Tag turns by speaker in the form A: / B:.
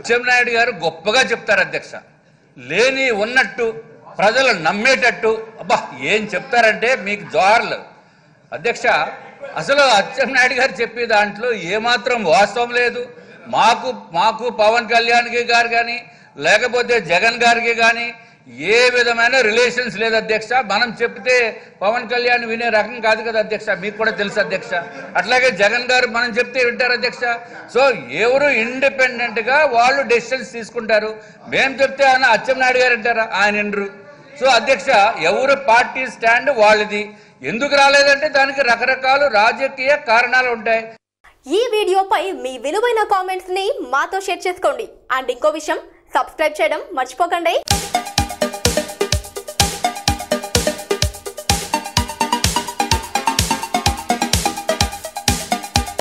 A: అచ్చెన్నాయుడు గారు గొప్పగా చెప్తారు అధ్యక్ష లేని ఉన్నట్టు ప్రజలు నమ్మేటట్టు అబ్బా ఏం చెప్తారంటే మీకు జోహార్లు అధ్యక్ష అసలు అచ్చెన్నాయుడు గారు చెప్పే దాంట్లో ఏమాత్రం వాస్తవం లేదు మాకు మాకు పవన్ కళ్యాణ్ గారు కానీ లేకపోతే జగన్ గారికి కానీ ఏ విధమైన రిలేషన్స్ లేదు అధ్యక్ష మనం చెప్తే పవన్ కళ్యాణ్ వినే రకం కాదు కదా అధ్యక్ష మీకు కూడా తెలుసు అధ్యక్ష అట్లాగే జగన్ గారు మనం చెప్తే వింటారు అధ్యక్ష సో ఎవరు ఇండిపెండెంట్ గా వాళ్ళు డెసిషన్స్ తీసుకుంటారు మేము చెప్తే ఆయన అచ్చెన్నాయుడు గారు అంటారా ఆయన వినరు సో అధ్యక్ష ఎవరు పార్టీ స్టాండ్ వాళ్ళది ఎందుకు రాలేదంటే దానికి రకరకాల రాజకీయ కారణాలు ఉంటాయి
B: ఈ వీడియోపై మీ విలువైన కామెంట్స్ ని మాతో షేర్ చేసుకోండి అండ్ ఇంకో విషయం సబ్స్క్రైబ్ చేయడం మర్చిపోకండి